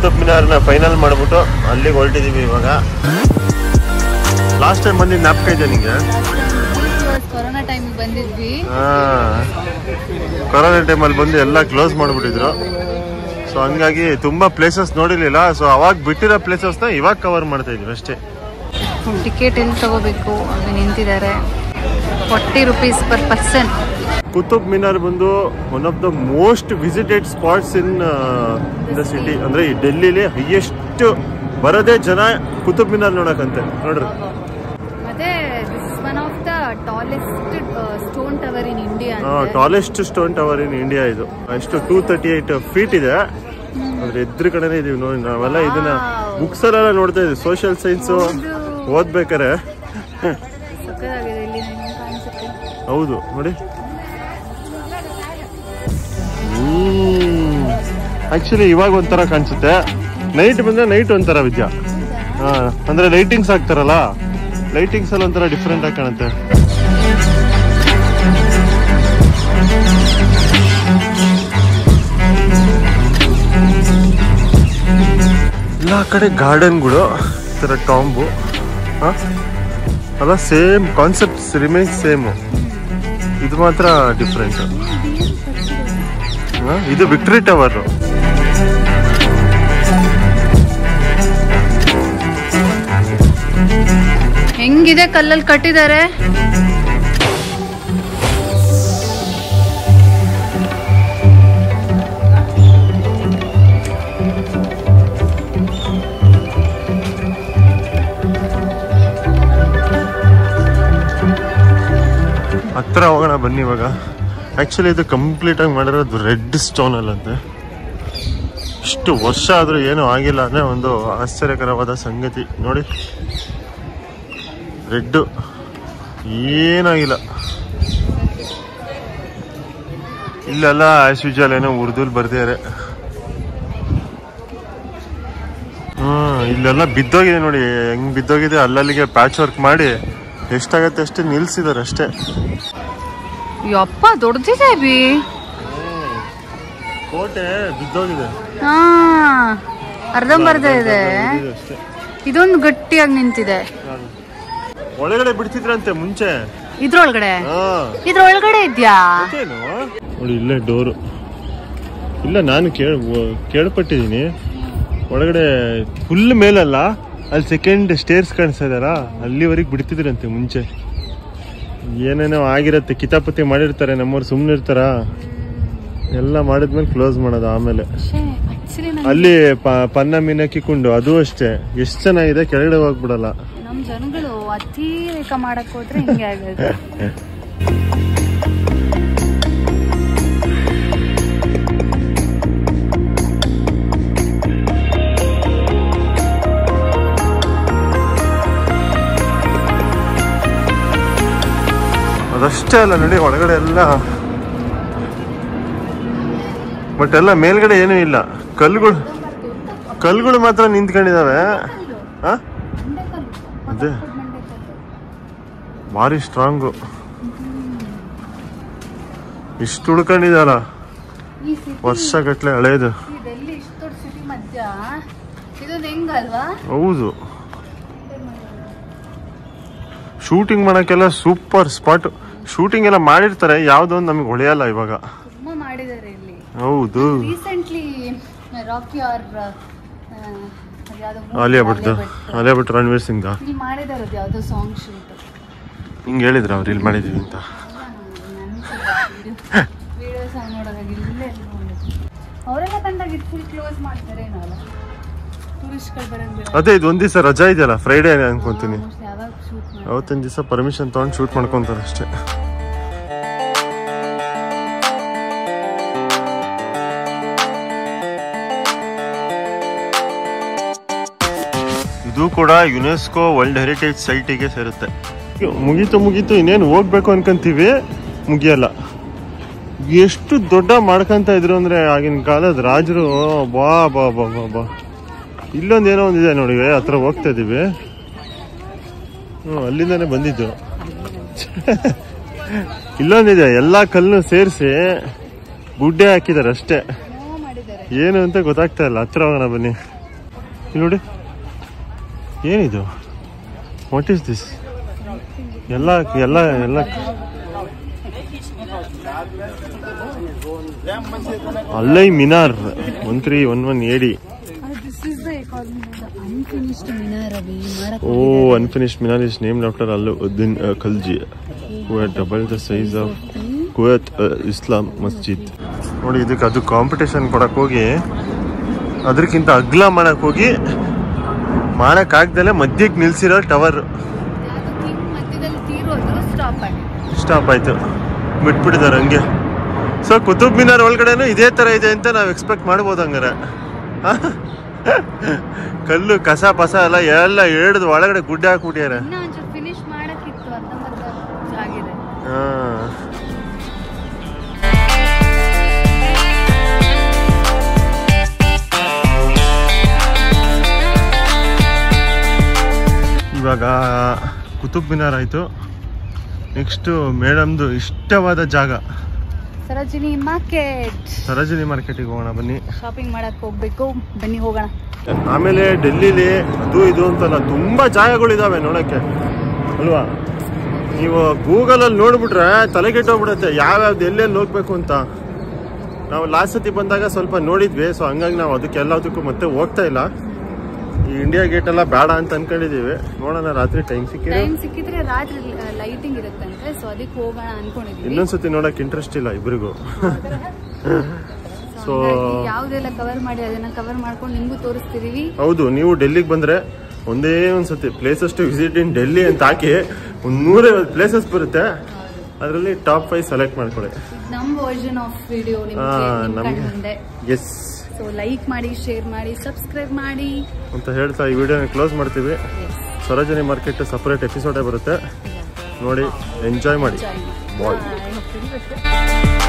Qutub ಮಿನಾರ್ನ final ಮಾಡ್ಬಿಟ್ಟು ಅಲ್ಲಿಗೆ ಹೊರಟಿದೀವಿ ಇವಾಗ ಲಾಸ್ಟ್ ಟೈಮ್ ಬಂದಿದ್ದು ಜ್ಞಾಪಕ ಇದೆ ನಿಂಗೆ ಕೊರೋನಾ ಟೈಮಿಗೆ ಬಂದಿದ್ವಿ ಹಾ ಕೊರೋನಾ ಟೈಮಲ್ಲಿ ಬಂದು ಎಲ್ಲ ಕ್ಲೋಸ್ ಮಾಡಿಬಿಟ್ಟಿದ್ರು ಸೊ ಹಂಗಾಗಿ ತುಂಬಾ ಪ್ಲೇಸಸ್ ನೋಡಿರ್ಲಿಲ್ಲ ಸೊ ಅವಾಗ ಬಿಟ್ಟಿರೋ ಪ್ಲೇಸಸ್ನ ಇವಾಗ ಕವರ್ ಮಾಡ್ತಾ ಇದೀವಿ ಅಷ್ಟೇ ಟಿಕೆಟ್ ಎಲ್ಲಿ ತಗೋಬೇಕು ಅಲ್ಲಿ ನಿಂತಿದ್ದಾರೆ forty rupees per person Qutub Minar ಬಂದು one of the most visited spots in the city ಅಂದ್ರೆ ಈ ಡೆಲ್ಲಿಲಿ ಹೈಯೆಸ್ಟ್ ಬರದೇ ಜನ ಕುತುಬ್ ಮಿನಾರ್ ನೋಡಕಂತೆ ನೋಡ್ರಿ ಮತ್ತೆ this one of the tallest stone tower in India tallest stone tower in India ಇದು ಎಷ್ಟು ಟೂ ತರ್ಟಿ ಏಟ್ ಫೀಟ್ ಇದೆ ಅದ್ರ ಎದ್ರ ಕಡೆನೇ ಇದೀವಿ ನೋಡಿ ನಾವೆಲ್ಲ ಇದನ್ನ Wow. ಬುಕ್ಸ್ ಅಲ್ಲೆಲ್ಲ ನೋಡ್ತಾ ಇದೀವಿ ಸೋಷಿಯಲ್ ಸೈನ್ಸ್ ಹೌದು. ಓದ್ಬೇಕಾರೆ ಸಕ್ಕದಾಗಿದೆ ಇಲ್ಲಿ ನಿಮ್ಗೆ ಕಾಣಿಸುತ್ತೆ ಹೌದು ನೋಡಿ ಆಕ್ಚುಲಿ ಇವಾಗ ಒಂಥರ ಕಾಣಿಸುತ್ತೆ ನೈಟ್ ಬಂದ್ರೆ ನೈಟ್ ಒಂಥರ ವಿದ್ಯಾ ಹಾ ಅಂದ್ರೆ ಲೈಟಿಂಗ್ಸ್ ಹಾಕ್ತಾರಲ್ಲ ಲೈಟಿಂಗ್ಸ್ ಎಲ್ಲ ಒಂಥರ ಡಿಫ್ರೆಂಟ್ ಆಗಿ ಕಾಣುತ್ತೆ ಎಲ್ಲ ಕಡೆ ಗಾರ್ಡನ್ಗಳು ಈ ಥರ ಟಾಂಬು ಹಾಂ ಅಲ್ಲ ಸೇಮ್ ಕಾನ್ಸೆಪ್ಟ್ ರಿಮೈನ್ಸ್ ಸೇಮು ಇದು ಮಾತ್ರ ಡಿಫ್ರೆಂಟ್ ಇದು ವಿಕ್ಟ್ರಿ ಟವರ್ ಹೆಂಗಿದೆ ಕಲ್ಲಲ್ಲಿ ಕಟ್ಟಿದ್ದಾರೆ ಹತ್ರ ಹೋಗೋಣ ಬನ್ನಿ ಇವಾಗ ಆಕ್ಚುಲಿ ಇದು ಕಂಪ್ಲೀಟ್ ಆಗಿ ಮಾಡಿರೋದು ರೆಡ್ ಸ್ಟೋನ್ ಅಲ್ಲಂತೆ ಇಷ್ಟು ವರ್ಷ ಆದ್ರೂ ಏನೂ ಆಗಿಲ್ಲ ಅಂದ್ರೆ ಒಂದು ಆಶ್ಚರ್ಯಕರವಾದ ಸಂಗತಿ ನೋಡಿ ರೆಡ್ ಏನಾಗಿಲ್ಲ ಇಲ್ಲೆಲ್ಲ ಆಸ್ ಯೂಶುವಲ್ ಏನೋ ಉರ್ದುಲ್ ಬರ್ದಿದ್ದಾರೆ ಹ್ಮ್ ಇಲ್ಲೆಲ್ಲ ಬಿದ್ದೋಗಿದೆ ನೋಡಿ ಹೆಂಗ್ ಬಿದ್ದೋಗಿದೆ ಅಲ್ಲಲ್ಲಿಗೆ ಪ್ಯಾಚ್ ವರ್ಕ್ ಮಾಡಿ ಎಷ್ಟಾಗತ್ತೆ ಅಷ್ಟೇ ನಿಲ್ಸಿದಾರೆ ಅಷ್ಟೇ ಯಪ್ಪ ದೊಡ್ಡದಿದೆ ಬಿ ಕೋಟೆ ಬಿದ್ದೋಗಿದೆ ಹಾ ಅರ್ಧಂಬರ್ಧ ಇದೆ ಅಷ್ಟೇ ಇದೊಂದು ಗಟ್ಟಿಯಾಗಿ ನಿಂತಿದೆ ಒಳಗಡೆ ಬಿಡ್ತಿದ್ರಂತೆ ಮುಂಚೆ ಇದ್ರೊಳಗಡೆ ಹಾ ಇದ್ರೊಳಗಡೆ ಇದ್ಯಾ ಮತ್ತೇನು? ನೋಡಿ ಇಲ್ಲೇ ಡೋರು ಇಲ್ಲ ನಾನು ಕೇಳ್ ಕೇಳ್ಪಟ್ಟಿದ್ದೀನಿ ಒಳಗಡೆ ಫುಲ್ ಮೇಲಲ್ಲ ಅಲ್ಲಿ ಸೆಕೆಂಡ್ ಸ್ಟೇರ್ಸ್ ಕಾಣಿಸ್ತಾ ಇದಾರ ಅಲ್ಲಿವರೆಗೆ ಬಿಡ್ತಿದ್ರಂತೆ ಮುಂಚೆ ಏನೇನೋ ಆಗಿರತ್ತೆ ಕಿತಾಪತಿ ಮಾಡಿರ್ತಾರೆ ನಮ್ಮವ್ರು ಸುಮ್ಮನೆ ಇರ್ತಾರ ಎಲ್ಲ ಮಾಡಿದ್ಮೇಲೆ ಕ್ಲೋಸ್ ಮಾಡೋದು ಆಮೇಲೆ ಆಕ್ಚುಲಿ ಅಲ್ಲಿ ಪ- ಪನ್ನ ಮೀನಕ್ಕಿಕೊಂಡು ಅದು ಅಷ್ಟೇ ಎಷ್ಟು ಚೆನ್ನಾಗಿದೆ ಕೆಳಗಡೆ ಹೋಗ್ಬಿಡಲ್ಲ ನಮ್ ಜನಗಳು ಅತಿರೇಕ ಮಾಡಕ್ ಹೋದ್ರೆ ಹಿಂಗೆ ಆಗೋದು ಅದಷ್ಟೇ ಅಲ್ಲ ನೋಡಿ ಒಳಗಡೆ ಎಲ್ಲ ಬಟ್ ಎಲ್ಲ ಮೇಲ್ಗಡೆ ಏನೂ ಇಲ್ಲ ಕಲ್ಲುಗಳು ಕಲ್ಲುಗಳು ಮಾತ್ರ ನಿಂತ್ಕೊಂಡಿದಾವೆ ಆ? ಅದೇ ಭಾರಿ ಸ್ಟ್ರಾಂಗು ಇಷ್ಟು ಉಳ್ಕೊಂಡಿದಾರ ಈ ಸಿಟಿ ವರ್ಷಗಟ್ಲೆ ಹಳೇದು ಡೆಲ್ಲಿ ಇಷ್ಟು ದೊಡ್ಡ ಸಿಟಿ ಮಧ್ಯ ಇದೊಂದು ಹೆಂಗಲ್ವಾ ಹೌದು ಶೂಟಿಂಗ್ ಮಾಡಕ್ಕೆಲ್ಲ ಸೂಪರ್ ಸ್ಪಾಟ್ ಶೂಟಿಂಗ್ ಎಲ್ಲ ಮಾಡಿರ್ತಾರೆ ಯಾವ್ದೋ ಒಂದು ನಮಗೆ ಹೊಳೆಯಲ್ಲ ಇವಾಗ ತುಂಬಾ ಮಾಡಿದ್ದಾರೆ ಇಲ್ಲಿ ಹೌದು ರೀಸೆಂಟ್ಲಿ ರಾಕಿ ಆರ್ ಆಲಿಯಾ ಭಟ್ದು ಆಲಿಯಾ ಭಟ್ ರಣವೀರ್ ಸಿಂಗ್ ಇಲ್ಲಿ ಮಾಡಿದಾರೆ ಅದು ಯಾವ್ದೋ ಸಾಂಗ್ ಶೂಟ್ ಹಿಂಗೆ ಹೇಳಿದ್ರು ಅವ್ರು ಇಲ್ಲಿ ಮಾಡಿದೀವಿ ಅಂತ ವಿಡಿಯೋ ಸಾಂಗ್ ನೋಡೋದಾಗ ಇಲ್ಲೇ ಅವರೆಲ್ಲ ಬಂದಾಗ ಇದು ಫುಲ್ ಕ್ಲೋಸ್ ಮಾಡ್ತಾರೆ ಏನಲ್ಲ ಟೂರಿಸ್ಟ್ಗಳು ಬರಂಗ್ ಬಿಡ ಅದೇ ಇದು ಒಂದ್ ದಿವಸ ರಜಾ ಇದೆಯಲ್ಲ ಫ್ರೈಡೇ ಅನ್ಕೊಂತೀನಿ ಯಾವಾಗ ಶೂಟ್ ಮಾಡಿ ಅವತ್ತಿನ ದಿವಸ ಪರ್ಮಿಷನ್ ತಗೊಂಡು ಶೂಟ್ ಮಾಡ್ಕೊಂತಾರೆ ಅಷ್ಟೇ ಇದು ಕೂಡ ಯುನೆಸ್ಕೋ ವರ್ಲ್ಡ್ ಹೆರಿಟೇಜ್ ಸೈಟಿಗೆ ಸೇರುತ್ತೆ ಮುಗೀತು ಮುಗೀತು ಇನ್ನೇನು ಹೋಗ್ಬೇಕು ಅನ್ಕೊಂತೀವಿ ಮುಗಿಯಲ್ಲ ಎಷ್ಟು ದೊಡ್ಡ ಮಾಡ್ಕೊಂತ ಇದ್ರು ಅಂದ್ರೆ ಆಗಿನ ಕಾಲದ ರಾಜರು ಬಾ ಬಾ ಬಾ ಬಾ ಬಾ ಇಲ್ಲೊಂದು ಏನೋ ಒಂದಿದೆ ನೋಡಿ ಹತ್ರ ಹೋಗ್ತಾ ಇದೀವಿ ಹ್ಞೂ ಅಲ್ಲಿಂದಾನೆ ಬಂದಿದ್ದು ಇಲ್ಲೊಂದಿದೆ ಎಲ್ಲಾ ಕಲ್ಲು ಸೇರಿಸಿ ಗುಡ್ಡೆ ಹಾಕಿದ್ದಾರೆ ಅಷ್ಟೇ ಏನೋ ಮಾಡಿದ್ದಾರೆ ಏನು ಅಂತ ಗೊತ್ತಾಗ್ತಾ ಇಲ್ಲ ಹತ್ರ ಹೋಗೋಣ ಬನ್ನಿ ಇಲ್ಲಿ ನೋಡಿ ಏನಿದು ವಾಟ್ ಈಸ್ ದಿಸ್ ಎಲ್ಲ ಎಲ್ಲ ಎಲ್ಲ Alai Minar one three one one AD this is the unfinished Minar ಅವಿ ಮಾಡಕ್ ಓ unfinished Minar is name after Alauddin Khalji who double the size of Quwwat Islam Masjid ನೋಡಿ ಇದಕ್ಕೆ ಅದು ಕಾಂಪಿಟೇಷನ್ ಕೊಡಕ್ ಹೋಗಿ ಅದಕ್ಕಿಂತ ಅಗ್ಲ ಮಾಡಕ್ ಹೋಗಿ ಮಾಡಕ್ ಆಗ್ದಲೆ ಮಧ್ಯಕ್ಕೆ ನಿಲ್ಸಿರೋ ಟವರ್ ಕಿಂಗ್ ಮಧ್ಯದಲ್ಲಿ ತೀರೋದು ಸ್ಟಾಪ್ ಆಗಿ ಸ್ಟಾಪ್ ಆಯ್ತು ಬಿಟ್ಬಿಟ್ಟಿದ್ದಾರೆ ಹಂಗೆ ಸೊ ಕುತುಬ್ ಮಿನಾರ್ ಒಳಗಡೆನೂ ಇದೇ ತರ ಇದೆ ಅಂತ ನಾವು ಎಕ್ಸ್ಪೆಕ್ಟ್ ಮಾಡ್ಬೋದು ಹಂಗಾರೆ ಆ? ಕಲ್ಲು ಕಸ ಪಸ ಎಲ್ಲ ಎಲ್ಲ ಹಿಡಿದು ಒಳಗಡೆ ಗುಡ್ಡೆ ಹಾಕ್ಬಿಟ್ಟಿದ್ದಾರೆ ಇನ್ನ ಒಂಚೂರು ಫಿನಿಶ್ ಮಾಡಕ್ಕಿತ್ತು ಅಂತ ಮತ್ತೆ ಆಗಿದೆ ಹಾ. ಇವಾಗ ಕುತುಬ್ ಮಿನಾರ್ ಆಯ್ತು ನೆಕ್ಸ್ಟ್ ಮೇಡಮ್ದು ಇಷ್ಟವಾದ ಜಾಗ ಸರೋಜಿನಿ ಮಾರ್ಕೆಟ್ ಸರೋಜಿನಿ ಮಾರ್ಕೆಟಿಗೆ ಹೋಗೋಣ ಬನ್ನಿ ಶಾಪಿಂಗ್ ಮಾಡಕ್ ಹೋಗ್ಬೇಕು ಬನ್ನಿ ಹೋಗೋಣ ಆಮೇಲೆ ಡೆಲ್ಲಿಲಿ ಅದು ಇದು ಅಂತಲ್ಲ ತುಂಬಾ ಜಾಗಗಳಿದಾವೆ ನೋಡಕ್ಕೆ ಅಲ್ವಾ ನೀವು ಗೂಗಲಲ್ಲಿ ನೋಡ್ಬಿಟ್ರೆ ತಲೆ ಕೆಟ್ಟೋಗ್ಬಿಡುತ್ತೆ ಯಾವ್ಯಾವ್ದು ಎಲ್ಲೆಲ್ಲಿ ಹೋಗ್ಬೇಕು ಅಂತ ನಾವು ಲಾಸ್ಟ್ ಸತಿ ಬಂದಾಗ ಸ್ವಲ್ಪ ನೋಡಿದ್ವಿ ಸೊ ಹಂಗಾಗಿ ನಾವು ಅದಕ್ಕೆ ಎಲ್ಲದಕ್ಕೂ ಮತ್ತೆ ಹೋಗ್ತಾ ಇಲ್ಲ ಈ ಇಂಡಿಯಾ ಗೇಟ್ ಎಲ್ಲ ಬೇಡ ಅಂತ ಅನ್ಕೊಂಡಿದೀವಿ ನೋಡೋಣ ರಾತ್ರಿ ಟೈಮ್ ಸಿಕ್ಕಿದ್ರೆ ಟೈಮ್ ಸಿಕ್ಕಿದ್ರೆ ರಾತ್ರಿ ಲೈಟಿಂಗ್ ಇರುತ್ತಂತೆ ಸೊ ಅದಕ್ಕೆ ಹೋಗೋಣ ಅನ್ಕೊಂಡಿದೀವಿ ಇನ್ನೊಂದ್ಸತಿ ನೋಡಕ್ ಇಂಟ್ರೆಸ್ಟ್ ಇಲ್ಲ ಇಬ್ಬರಿಗೂ ಸೊ ಹಂಗಾಗಿ ಯಾವ್ದೆಲ್ಲ ಕವರ್ ಮಾಡಿ ಅದನ್ನ ಕವರ್ ಮಾಡ್ಕೊಂಡು ನಿಮ್ಗೂ ತೋರಿಸ್ತಿದೀವಿ ಹೌದು ನೀವು ಡೆಲ್ಲಿಗೆ ಬಂದ್ರೆ ಒಂದೇ ಒಂದ್ಸತಿ places to visit in Delhi ಅಂತ ಹಾಕಿ ಒಂದ್ ನೂರೈವತ್ತು ಪ್ಲೇಸಸ್ ಬರುತ್ತೆ ಅದರಲ್ಲಿ ಟಾಪ್ ಫೈವ್ ಸೆಲೆಕ್ಟ್ ಮಾಡ್ಕೊಳ್ಳಿ ಇದು ನಮ್ ವರ್ಷನ್ ಆಫ್ ವಿಡಿಯೋ ಹಾ, ನಿಮ್ಗೆ ನಿಮ್ ನಮ್ಗೆ. ಕಣ್ ಮುಂದೆ ಎಸ್ ಸೊ ಲೈಕ್ ಮಾಡಿ ಶೇರ್ ಮಾಡಿ ಸಬ್ಸ್ಕ್ರೈಬ್ ಮಾಡಿ ಅಂತ ಹೇಳ್ತಾ ಈ ವಿಡಿಯೋನ ಕ್ಲೋಸ್ ಮಾಡ್ತೀವಿ ಸರೋಜಿನಿ ಮಾರ್ಕೆಟ್ ಸಪರೇಟ್ ಎಪಿಸೋಡೇ ಬರುತ್ತೆ ನೋಡಿ ಎಂಜಾಯ್ ಮಾಡಿ Enjoy ಮಾಡಿ. Bye. Bye.